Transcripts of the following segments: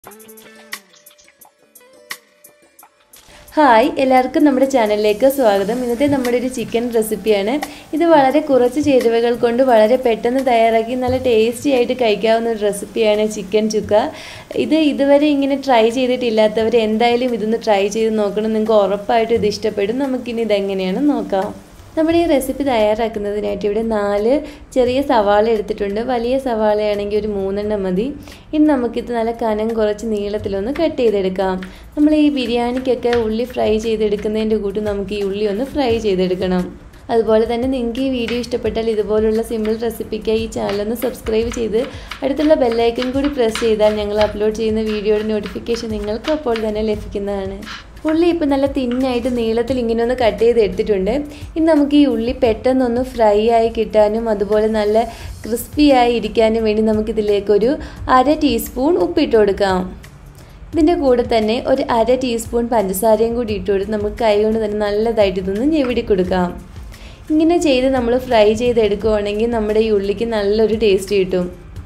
hi എല്ലാവർക്കും നമ്മുടെ ചാനലിലേക്ക് സ്വാഗതം ഇന്നത്തെ നമ്മുടെ ഒരു ചിക്കൻ റെസിപ്പിയാണ് ഇത് വളരെ കുറച്ച് ചേരുവകൾ കൊണ്ട് വളരെ പെട്ടെന്ന് തയ്യാറാക്കി നല്ല ടേസ്റ്റി ആയിട്ട് കഴിക്കാവുന്ന ഒരു റെസിപ്പിയാണ് ചിക്കൻ ചുക്ക ഇത് ഇതുവരെ ഇങ്ങനെ ട്രൈ ചെയ്തിട്ടില്ലാത്തവർ എന്തായാലും ഇതൊന്ന് ട്രൈ ചെയ്ത് നോക്കണം നിങ്ങൾക്ക് ഉറപ്പായിട്ടും ഇത് ഇഷ്ടപ്പെടും നമുക്കിനി ഇതെങ്ങനെയാണ് നോക്കാം നമ്മുടെ ഈ റെസിപ്പി തയ്യാറാക്കുന്നതിനായിട്ട് ഇവിടെ നാല് ചെറിയ സവാള എടുത്തിട്ടുണ്ട് വലിയ സവാളയാണെങ്കിൽ ഒരു മൂന്നെണ്ണം മതി ഇനി നമുക്കിത് നല്ല കനം കുറച്ച് നീളത്തിലൊന്ന് കട്ട് ചെയ്തെടുക്കാം നമ്മൾ ഈ ബിരിയാണിക്കൊക്കെ ഉള്ളി ഫ്രൈ ചെയ്തെടുക്കുന്നതിൻ്റെ കൂട്ട് നമുക്ക് ഈ ഉള്ളി ഒന്ന് ഫ്രൈ ചെയ്തെടുക്കണം അതുപോലെ തന്നെ നിങ്ങൾക്ക് ഈ വീഡിയോ ഇഷ്ടപ്പെട്ടാൽ ഇതുപോലുള്ള സിമ്പിൾ റെസിപ്പിക്കായി ഈ ചാനലൊന്ന് സബ്സ്ക്രൈബ് ചെയ്ത് അടുത്തുള്ള ബെല്ലൈക്കൺ കൂടി പ്രസ് ചെയ്താൽ ഞങ്ങൾ അപ്ലോഡ് ചെയ്യുന്ന വീഡിയോയുടെ നോട്ടിഫിക്കേഷൻ നിങ്ങൾക്ക് അപ്പോൾ തന്നെ ലഭിക്കുന്നതാണ് ഉള്ളി ഇപ്പം നല്ല തിന്നായിട്ട് നീളത്തിൽ ഇങ്ങനെ ഒന്ന് കട്ട് ചെയ്ത് എടുത്തിട്ടുണ്ട് ഇനി നമുക്ക് ഈ ഉള്ളി പെട്ടെന്നൊന്ന് ഫ്രൈ ആയി കിട്ടാനും അതുപോലെ നല്ല ക്രിസ്പി ആയി ഇരിക്കാനും വേണ്ടി നമുക്കിതിലേക്കൊരു അര ടീസ്പൂൺ ഉപ്പിട്ട് കൊടുക്കാം ഇതിൻ്റെ കൂടെ തന്നെ ഒരു അര ടീസ്പൂൺ പഞ്ചസാരയും കൂടി ഇട്ട് കൊടുത്ത് നമുക്ക് കൈ കൊണ്ട് തന്നെ നല്ലതായിട്ട് ഇതൊന്ന് ഞെവിടി കൊടുക്കാം ഇങ്ങനെ ചെയ്ത് നമ്മൾ ഫ്രൈ ചെയ്തെടുക്കുകയാണെങ്കിൽ നമ്മുടെ ഈ ഉള്ളിക്ക് നല്ലൊരു ടേസ്റ്റ് കിട്ടും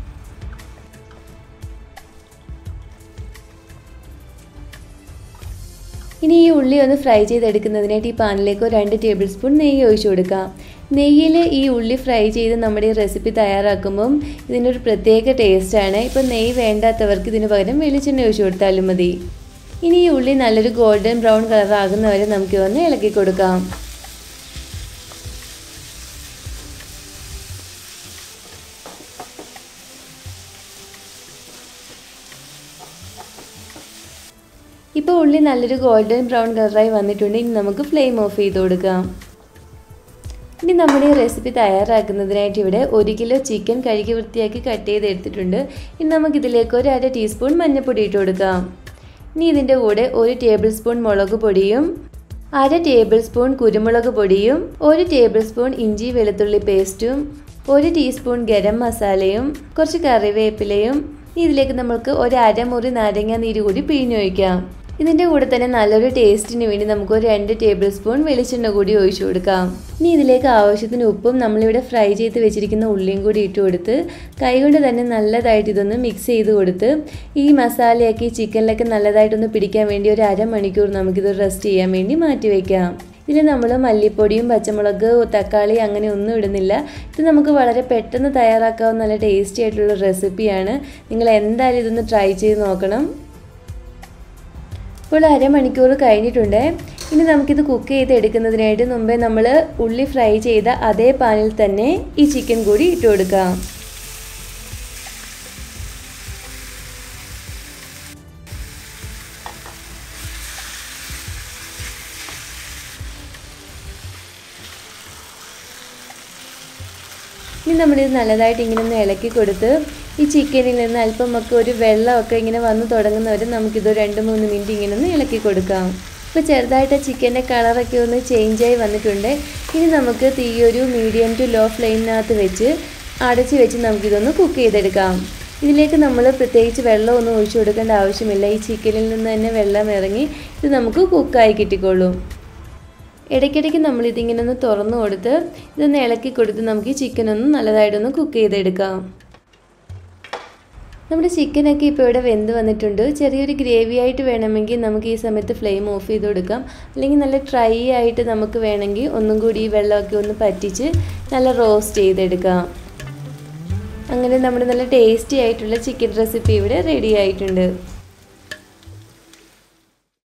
ഇനി ഈ ഉള്ളി ഒന്ന് ഫ്രൈ ചെയ്തെടുക്കുന്നതിനായിട്ട് ഈ പാനിലേക്ക് രണ്ട് ടേബിൾ സ്പൂൺ നെയ്യ് ഒഴിച്ചു കൊടുക്കാം നെയ്യിൽ ഈ ഉള്ളി ഫ്രൈ ചെയ്ത് നമ്മുടെ ഈ റെസിപ്പി തയ്യാറാക്കുമ്പം ഇതിനൊരു പ്രത്യേക ടേസ്റ്റാണ് ഇപ്പം നെയ്യ് വേണ്ടാത്തവർക്ക് ഇതിന് പകരം വെളിച്ചെണ്ണ ഒഴിച്ചു കൊടുത്താലും മതി ഇനി ഈ ഉള്ളി നല്ലൊരു ഗോൾഡൻ ബ്രൗൺ കളർ ആകുന്നവരെ നമുക്ക് ഒന്ന് ഇളക്കി കൊടുക്കാം ഇപ്പോൾ ഉള്ളി നല്ലൊരു ഗോൾഡൻ ബ്രൗൺ കളറായി വന്നിട്ടുണ്ട് ഇനി നമുക്ക് ഫ്ലെയിം ഓഫ് ചെയ്ത് കൊടുക്കാം ഇനി നമ്മുടെ ഈ റെസിപ്പി തയ്യാറാക്കുന്നതിനായിട്ട് ഇവിടെ ഒരു കിലോ ചിക്കൻ കഴുകി വൃത്തിയാക്കി കട്ട് ചെയ്ത് എടുത്തിട്ടുണ്ട് ഇനി നമുക്കിതിലേക്ക് ഒരു അര ടീസ്പൂൺ മഞ്ഞൾപ്പൊടി ഇട്ട് കൊടുക്കാം ഇനി ഇതിൻ്റെ കൂടെ ഒരു ടേബിൾ സ്പൂൺ മുളക് പൊടിയും അര ടേബിൾ സ്പൂൺ കുരുമുളക് പൊടിയും ഒരു ടേബിൾ സ്പൂൺ ഇഞ്ചി വെളുത്തുള്ളി പേസ്റ്റും ഒരു ടീസ്പൂൺ ഗരം മസാലയും കുറച്ച് കറിവേപ്പിലയും ഇതിലേക്ക് നമുക്ക് ഒരു അരമുറി നാരങ്ങ നീര് കൂടി പിഴിഞ്ഞൊഴിക്കാം ഇതിൻ്റെ കൂടെ തന്നെ നല്ലൊരു ടേസ്റ്റിന് വേണ്ടി നമുക്ക് ഒരു രണ്ട് ടേബിൾ സ്പൂൺ വെളിച്ചെണ്ണ കൂടി ഒഴിച്ചു കൊടുക്കാം ഇനി ഇതിലേക്ക് ആവശ്യത്തിന് ഉപ്പും നമ്മളിവിടെ ഫ്രൈ ചെയ്ത് വെച്ചിരിക്കുന്ന ഉള്ളിയും കൂടി ഇട്ട് കൊടുത്ത് കൈകൊണ്ട് തന്നെ നല്ലതായിട്ട് ഇതൊന്ന് മിക്സ് ചെയ്ത് കൊടുത്ത് ഈ മസാലയൊക്കെ ഈ ചിക്കനിലൊക്കെ നല്ലതായിട്ടൊന്ന് പിടിക്കാൻ വേണ്ടി ഒരു അരമണിക്കൂർ നമുക്കിത് റെസ്റ്റ് ചെയ്യാൻ വേണ്ടി മാറ്റി വയ്ക്കാം ഇതിൽ നമ്മൾ മല്ലിപ്പൊടിയും പച്ചമുളക് തക്കാളി അങ്ങനെ ഒന്നും ഇടുന്നില്ല ഇത് നമുക്ക് വളരെ പെട്ടെന്ന് തയ്യാറാക്കാവുന്ന നല്ല ടേസ്റ്റി ആയിട്ടുള്ള റെസിപ്പിയാണ് നിങ്ങൾ എന്തായാലും ഇതൊന്ന് ട്രൈ ചെയ്ത് നോക്കണം ഇപ്പോൾ അരമണിക്കൂർ കഴിഞ്ഞിട്ടുണ്ട് ഇനി നമുക്കിത് കുക്ക് ചെയ്ത് എടുക്കുന്നതിനായിട്ട് മുമ്പേ നമ്മൾ ഉള്ളി ഫ്രൈ ചെയ്ത അതേ പാനിൽ തന്നെ ഈ ചിക്കൻ കൂടി ഇട്ട് കൊടുക്കാം ഇനി നമ്മളിത് നല്ലതായിട്ട് ഇങ്ങനെ ഒന്ന് ഇളക്കി കൊടുത്ത് ഈ ചിക്കനിൽ നിന്ന് അല്പമൊക്കെ ഒരു വെള്ളമൊക്കെ ഇങ്ങനെ വന്ന് തുടങ്ങുന്നവരെ നമുക്കിത് രണ്ട് മൂന്ന് മിനിറ്റ് ഇങ്ങനെ ഒന്ന് ഇളക്കി കൊടുക്കാം ഇപ്പോൾ ചെറുതായിട്ട് ചിക്കൻ്റെ കളറൊക്കെ ഒന്ന് ചേഞ്ചായി വന്നിട്ടുണ്ട് ഇനി നമുക്ക് തീ ഒരു മീഡിയം ടു ലോ ഫ്ലെയിമിനകത്ത് വെച്ച് അടച്ച് വെച്ച് നമുക്കിതൊന്ന് കുക്ക് ചെയ്തെടുക്കാം ഇതിലേക്ക് നമ്മൾ പ്രത്യേകിച്ച് വെള്ളമൊന്നും ഒഴിച്ചു കൊടുക്കേണ്ട ആവശ്യമില്ല ഈ ചിക്കനിൽ നിന്ന് തന്നെ വെള്ളം ഇറങ്ങി ഇത് നമുക്ക് കുക്കായി കിട്ടിക്കോളും ഇടയ്ക്കിടയ്ക്ക് നമ്മൾ ഇതിങ്ങനെ ഒന്ന് തുറന്നു കൊടുത്ത് ഇതൊന്ന് ഇളക്കി കൊടുത്ത് നമുക്ക് ഈ ചിക്കൻ ഒന്ന് നല്ലതായിട്ടൊന്ന് കുക്ക് ചെയ്തെടുക്കാം നമ്മുടെ ചിക്കനൊക്കെ ഇപ്പോൾ ഇവിടെ വെന്ത് വന്നിട്ടുണ്ട് ചെറിയൊരു ഗ്രേവി ആയിട്ട് വേണമെങ്കിൽ നമുക്ക് ഈ സമയത്ത് ഫ്ലെയിം ഓഫ് ചെയ്ത് കൊടുക്കാം അല്ലെങ്കിൽ നല്ല ഡ്രൈ ആയിട്ട് നമുക്ക് വേണമെങ്കിൽ ഒന്നും കൂടി ഈ വെള്ളമൊക്കെ ഒന്ന് പറ്റിച്ച് നല്ല റോസ്റ്റ് ചെയ്തെടുക്കാം അങ്ങനെ നമ്മുടെ നല്ല ടേസ്റ്റി ആയിട്ടുള്ള ചിക്കൻ റെസിപ്പി ഇവിടെ റെഡി ആയിട്ടുണ്ട്